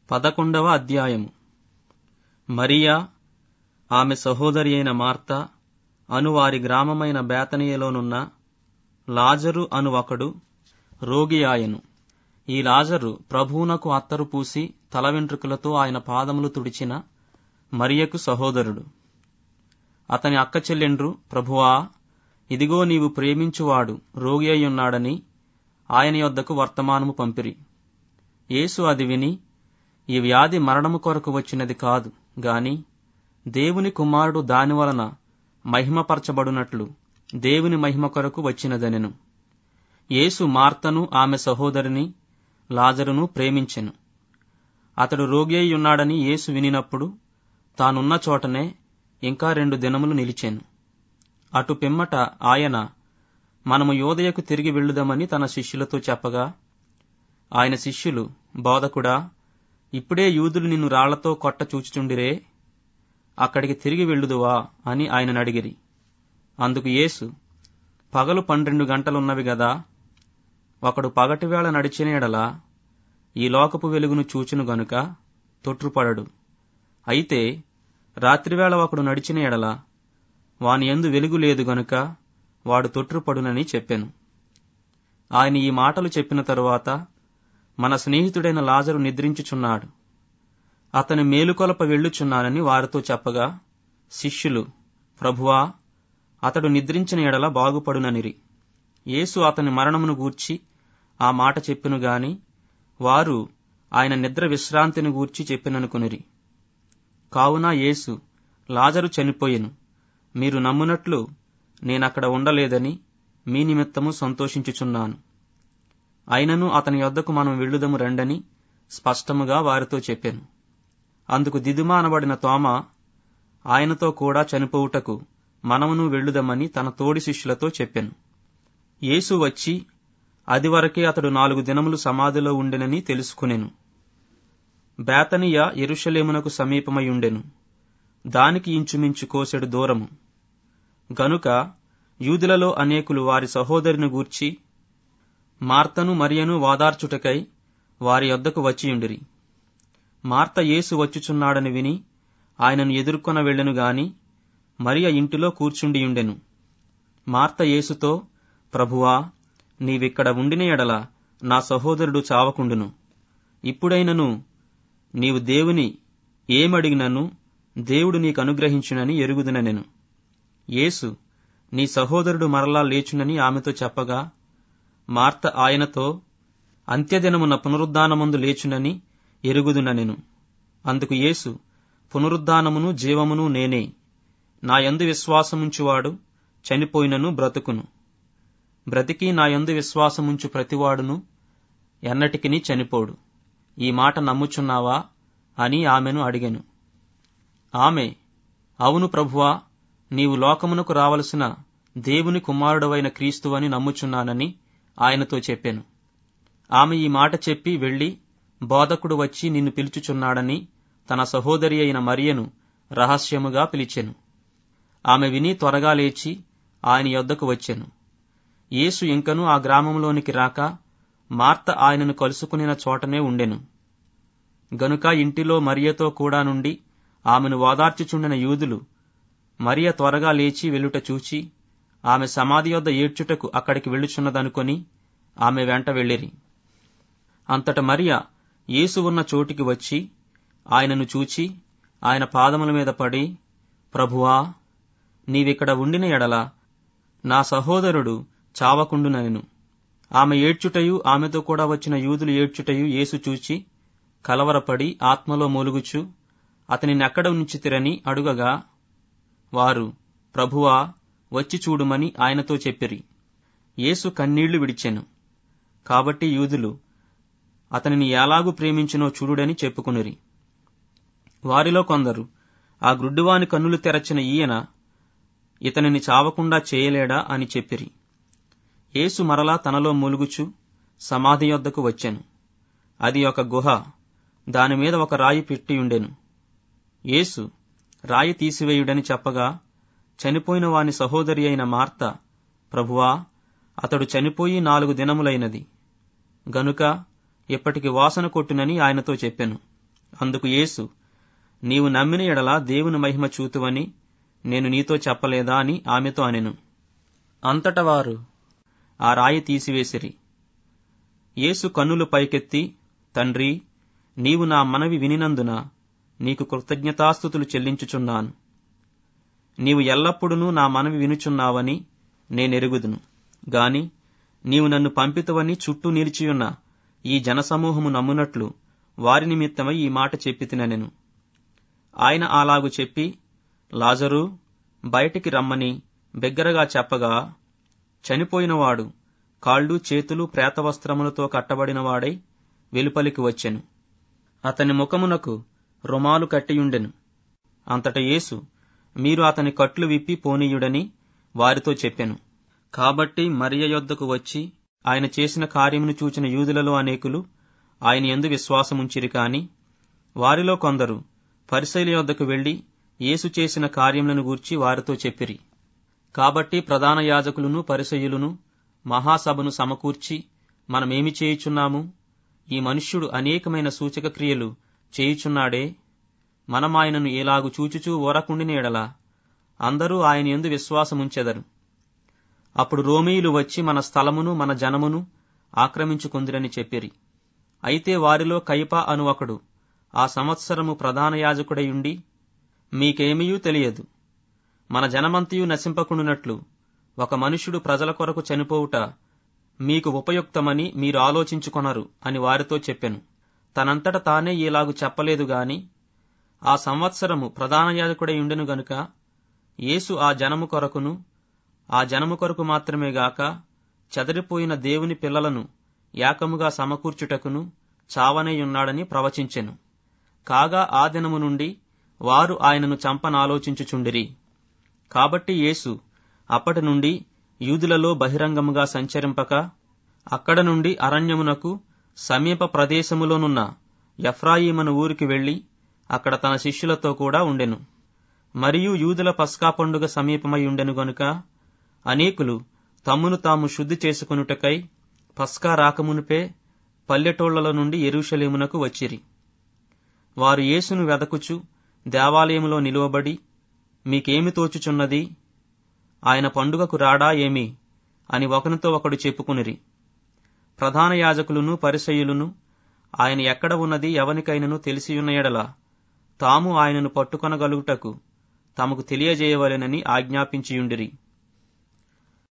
పదకొండవ అధ్యాయము మరియా ఆమె సహోదరి అయిన మార్త అను వారి గ్రామమైన బేతనియలోనున్న లాజరు అను ఒకడు రోగి ఆయను ఈ లాజరు ప్రభువునకు అత్తరు పూసి తల వెంట్రుకలతో ఆయన పాదములు తుడిచిన మరియకు సహోదరుడు అతని అక్క చెల్లెండ్రు ప్రభువా ఇదిగో నీవు ప్రేమించువాడు రోగి అయ్యున్నాడని ఆయన యొద్దకు వర్తమానము పంపిరి యేసు అది విని ఈ వ్యాధి మరణము కొరకు వచ్చినది కాదు గాని దేవుని కుమారుడు దాని వలన మహిమపరచబడునట్లు దేవుని మహిమ కొరకు వచ్చినదనెను యేసు మార్తను ఆమె సహోదరిని లాజరును ప్రేమించెను అతడు రోగి అయి ఉన్నాడని యేసు వినినప్పుడు తానున్న చోటనే ఇంకా రెండు దినములు నిలిచెను అటు పిమ్మట ఆయన మనము యోదయకు తిరిగి వెళ్ళుదామని తన శిష్యులతో చెప్పగా ఆయన శిష్యులు బోధకుడా ఇప్పుడే యూదులు నిన్ను రాళ్లతో కొట్ట చూచుచుండిరే అక్కడికి తిరిగి వెళ్ళుదువా అని ఆయనను అడిగిరి అందుకు యేసు పగలు పన్నెండు గంటలున్నవి గదా ఒకడు పగటివేళ నడిచిన ఎడల ఈ లోకపు వెలుగును చూచును గనుక తొట్రుపడడు అయితే రాత్రివేళ ఒకడు నడిచిన ఎడల వాని యందు వెలుగు లేదు గనుక వాడు తొట్రుపడునని చెప్పెను ఆయన ఈ మాటలు చెప్పిన తరువాత మన స్నేహితుడైన లాజరు నిద్రించుచున్నాడు అతని మేలుకొలప వెళ్ళుచున్నానని వారితో చెప్పగా శిష్యులు ప్రభువా అతడు నిద్రించిన ఎడల బాగుపడుననిరి యేసు అతని మరణమును గూర్చి ఆ మాట చెప్పెను గాని వారు ఆయన నిద్ర విశ్రాంతిని గూర్చి చెప్పిననుకునిరి కావున యేసు లాజరు చనిపోయెను మీరు నమ్మునట్లు నేనక్కడ ఉండలేదని మీ నిమిత్తము సంతోషించుచున్నాను అయినను అతని యొద్దకు మనం వెళ్ళుదము రండని స్పష్టముగా వారితో చెప్పాను అందుకు దిదుమ అనబడిన తోమ ఆయనతో కూడా చనిపోవుటకు మనమును వెళ్ళుదమని తన తోడి శిష్యులతో చెప్పాను యేసు వచ్చి అది వరకే అతడు నాలుగు దినములు సమాధిలో ఉండెనని తెలుసుకునెను బేతనియ ఎరుషలేమునకు సమీపమై ఉండెను దానికి ఇంచుమించు కోసెడు దూరము గనుక యూదులలో అనేకులు వారి సహోదరిని గూర్చి మార్తను మరియను వాదార్చుటకై వారి యొద్దకు వచ్చియుండిరి మార్త యేసు వచ్చుచున్నాడని విని ఆయనను ఎదుర్కొన వెళ్ళెను గాని మరియ ఇంటిలో కూర్చుండియుండెను మార్త యేసుతో ప్రభువా నీవిక్కడ ఉండిన ఎడల నా సహోదరుడు చావకుండును ఇప్పుడైనను నీవు దేవుని ఏమడిగినను దేవుడు నీకు అనుగ్రహించునని ఎరుగుదుననెను యేసు నీ సహోదరుడు మరలా లేచునని ఆమెతో చెప్పగా మార్త ఆయనతో అంత్యదినమున పునరుద్ధానమందు లేచునని ఎరుగుదుననెను అందుకు యేసు పునరుద్ధానమును జీవమును నేనే నా యందు విశ్వాసముంచువాడు చనిపోయినను బ్రతుకును బ్రతికి నా యందు విశ్వాసముంచు ప్రతివాడును ఎన్నటికిని చనిపోడు ఈ మాట నమ్ముచున్నావా అని ఆమెను అడిగెను ఆమె అవును ప్రభువా నీవు లోకమునకు రావలసిన దేవుని కుమారుడవైన క్రీస్తువని నమ్ముచున్నానని ఆయనతో చెప్పాను ఆమె ఈ మాట చెప్పి వెళ్లి బోధకుడు వచ్చి నిన్ను పిలుచుచున్నాడని తన సహోదరి అయిన మరియను రహస్యముగా పిలిచెను ఆమె విని త్వరగా లేచి ఆయన యొద్దకు వచ్చెను యేసు ఇంకను ఆ గ్రామంలోనికి రాక మార్త ఆయనను కలుసుకునిన చోటనే ఉండెను గనుక ఇంటిలో మరియతో కూడా నుండి ఆమెను ఓదార్చుచుండిన యూదులు మరియ త్వరగా లేచి వెళ్ళుట చూచి ఆమె సమాధి యొద్ద ఏడ్చుటకు అక్కడికి వెళ్ళుచున్నదనుకొని ఆమె వెంట వెళ్ళిరి అంతట మరియ యేసు ఉన్న చోటికి వచ్చి ఆయనను చూచి ఆయన పాదముల మీద పడి ప్రభువా నీవిక్కడ ఉండిన ఎడల నా సహోదరుడు చావకుండునెను ఆమె ఏడ్చుటయు ఆమెతో కూడా వచ్చిన యూదులు ఏడ్చుటయు యేసు చూచి కలవరపడి ఆత్మలో మూలుగుచు అతని నెక్కడ ఉంచితిరని అడుగగా వారు ప్రభువా వచ్చి చూడుమని ఆయనతో చెప్పిరి యేసు కన్నీళ్లు విడిచెను కాబట్టి యూదులు అతనిని ఎలాగూ ప్రేమించినో చూడుడని చెప్పుకునిరి వారిలో కొందరు ఆ గ్రుడ్డువాని కన్నులు తెరచిన ఈయన ఇతనిని చావకుండా చేయలేడా అని చెప్పిరి యేసు మరలా తనలో మూలుగుచు సమాధి యొద్దకు వచ్చెను అది ఒక గుహ దానిమీద ఒక రాయి పెట్టియుండెను యేసు రాయి తీసివేయుడని చెప్పగా చనిపోయిన వాని సహోదరి అయిన మార్త ప్రభువా అతడు చనిపోయి నాలుగు దినములైనది గనుక ఇప్పటికి వాసన కొట్టునని ఆయనతో చెప్పెను అందుకు యేసు నీవు నమ్మిన ఎడల దేవుని మహిమ చూతువని నేను నీతో చెప్పలేదా అని ఆమెతో అనెను అంతట వారు ఆ రాయి తీసివేసిరి యేసు కన్నులు పైకెత్తి తండ్రి నీవు నా మనవి వినినందున నీకు కృతజ్ఞతాస్థుతులు చెల్లించుచున్నాను నీవు ఎల్లప్పుడూ నా మనవి వినుచున్నావని నేనెరుగుదును గాని నీవు నన్ను పంపితవని చుట్టూ నిలిచియున్న ఈ జనసమూహము నమ్మునట్లు వారి నిమిత్తమై ఈ మాట చెప్పి తిననెను ఆయన అలాగు చెప్పి లాజరు బయటికి రమ్మని బిగ్గరగా చెప్పగా చనిపోయినవాడు కాళ్ళు చేతులు ప్రేతవస్త్రములతో కట్టబడినవాడై వెలుపలికి వచ్చెను అతని ముఖమునకు రుమాలు కట్టియుండెను అంతట యేసు మీరు అతని కట్లు విప్పి పోనీయుడని వారితో చెప్పెను కాబట్టి మరియ యొద్దకు వచ్చి ఆయన చేసిన కార్యమును చూచిన యూదులలో అనేకులు ఆయన ఎందు విశ్వాసముంచిరి కాని వారిలో కొందరు పరిశైలి యొద్దకు వెళ్లి యేసు చేసిన కార్యములను గూర్చి వారితో చెప్పిరి కాబట్టి ప్రధాన యాజకులను పరిసయులను మహాసభను సమకూర్చి మనమేమి చేయుచున్నాము ఈ మనుష్యుడు అనేకమైన సూచక క్రియలు చేయుచున్నాడే మనమాయనను ఎలాగు చూచుచూ ఓరకుండిన ఎడల అందరూ ఆయన ఎందు విశ్వాసముంచెదరు అప్పుడు రోమీయులు వచ్చి మన స్థలమును మన జనమును ఆక్రమించుకుందిరని చెప్పిరి అయితే వారిలో కైప అను ఒకడు ఆ సంవత్సరము ప్రధాన యాజకుడయుండి మీకేమీయూ తెలియదు మన జనమంతయు నశింపకుండునట్లు ఒక మనుష్యుడు ప్రజల కొరకు చనిపోవుట మీకు ఉపయుక్తమని మీరు ఆలోచించుకొనరు అని వారితో చెప్పెను తనంతట తానే ఇలాగు చెప్పలేదు గాని ఆ సంవత్సరము ప్రధాన యాజకుడై ఉండెను గనుక యేసు ఆ జనము కొరకును ఆ జనము కొరకు మాత్రమే గాక చెదరిపోయిన దేవుని పిల్లలను ఏకముగా సమకూర్చుటకును చావనేయున్నాడని ప్రవచించెను కాగా ఆ దినము నుండి వారు ఆయనను చంపనాలోచించుచుండిరి కాబట్టి యేసు అప్పటి నుండి యూదులలో బహిరంగముగా సంచరింపక అక్కడ నుండి అరణ్యమునకు సమీప ప్రదేశములోనున్న ఎఫ్రాయిమను ఊరికి వెళ్లి అక్కడ తన శిష్యులతో కూడా ఉండెను మరియు యూదుల పస్కా పండుగ సమీపమై ఉండెను గనుక అనేకులు తమ్మును తాము శుద్ధి చేసుకొనుటకై పస్కా రాకమునుపే పల్లెటూళ్లలో నుండి ఎరుషలేమునకు వచ్చిరి వారు యేసును వెదకుచు దేవాలయములో నిలువబడి మీకేమి తోచుచున్నది ఆయన పండుగకు రాడా ఏమి అని ఒకనితో ఒకడు చెప్పుకునిరి ప్రధాన యాజకులను పరిసయులను ఆయన ఎక్కడ ఉన్నది ఎవనికైనను తెలిసియున్న ఎడల తాము ఆయనను పట్టుకొనగలుగుటకు తమకు తెలియజేయవలెనని ఆజ్ఞాపించియుండిరి